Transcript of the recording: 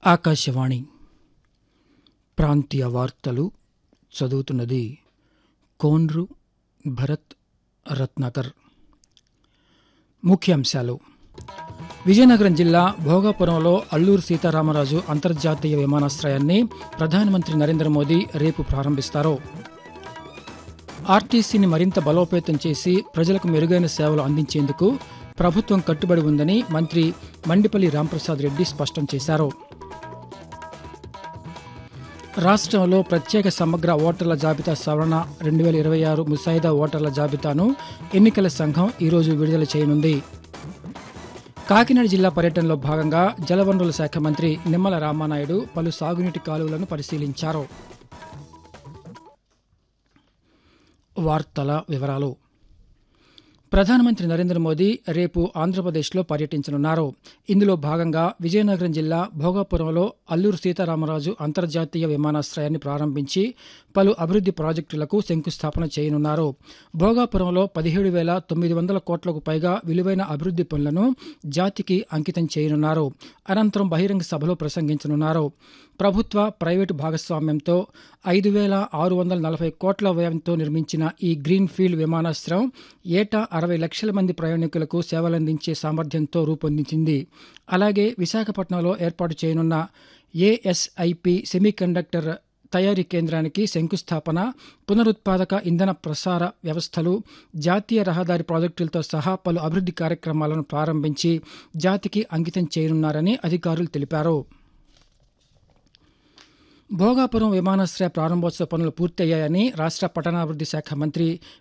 ఆకాశవాణి ప్రాంతీయ వార్తలు చదువుతున్నది కోన్రు భరత్ రత్నాకర్ ముఖ్యాంశాలు విజయనగరం జిల్లా భోగాపురంలో అల్లూరు సీతారామరాజు అంతర్జాతీయ విమానాశ్రయాన్ని ప్రధానమంత్రి నరేంద్ర మోదీ రేపు ప్రారంభిస్తారు ఆర్టీసీని మరింత బలోపేతం చేసి ప్రజలకు మెరుగైన సేవలు అందించేందుకు ప్రభుత్వం కట్టుబడి ఉందని మంత్రి మండిపల్లి రాంప్రసాద్ రెడ్డి స్పష్టం చేశారు రాష్ట్రంలో ప్రత్యేక సమగ్ర ఓటర్ల జాబితా సవరణ రెండు వేల ఇరవై ఆరు ముసాయిదా ఓటర్ల జాబితాను ఎన్నికల సంఘం ఈరోజు విడుదల చేయనుంది కాకినాడ జిల్లా పర్యటనలో భాగంగా జలవనరుల శాఖ మంత్రి నిమ్మల రామానాయుడు పలు సాగునీటి కాలువలను పరిశీలించారు వార్తల వివరాలు ప్రధానమంత్రి నరేంద్ర మోదీ రేపు ఆంధ్రప్రదేశ్లో పర్యటించనున్నారు ఇందులో భాగంగా విజయనగరం జిల్లా భోగాపురంలో అల్లూరు సీతారామరాజు అంతర్జాతీయ విమానాశ్రయాన్ని ప్రారంభించి పలు అభివృద్ది ప్రాజెక్టులకు శంకుస్థాపన చేయనున్నారు భోగాపురంలో పదిహేడు వేల తొమ్మిది వందల కోట్లకు పైగా విలువైన అభివృద్ది పనులను జాతికి అంకితం చేయనున్నారు అనంతరం బహిరంగ సభలో ప్రసంగించనున్నారు ప్రభుత్వ ప్రైవేటు భాగస్వామ్యంతో ఐదు వేల ఆరు వందల నలభై కోట్ల వ్యయంతో నిర్మించిన ఈ గ్రీన్ ఫీల్డ్ విమానాశ్రయం ఏటా అరవై లక్షల మంది ప్రయాణికులకు సేవలందించే సామర్థ్యంతో రూపొందించింది అలాగే విశాఖపట్నంలో ఏర్పాటు చేయనున్న ఏఎస్ఐపి సెమీకండక్టర్ తయారీ కేంద్రానికి శంకుస్థాపన పునరుత్పాదక ఇంధన ప్రసార వ్యవస్థలు జాతీయ రహదారి ప్రాజెక్టులతో సహా పలు అభివృద్ది కార్యక్రమాలను ప్రారంభించి జాతికి అంకితం చేయనున్నారని అధికారులు తెలిపారు భోగాపురం విమానాశ్రయ ప్రారంభోత్సవ పనులు పూర్తయ్యాయని రాష్ట్ర పట్టణాభివృద్ది శాఖ మంత్రి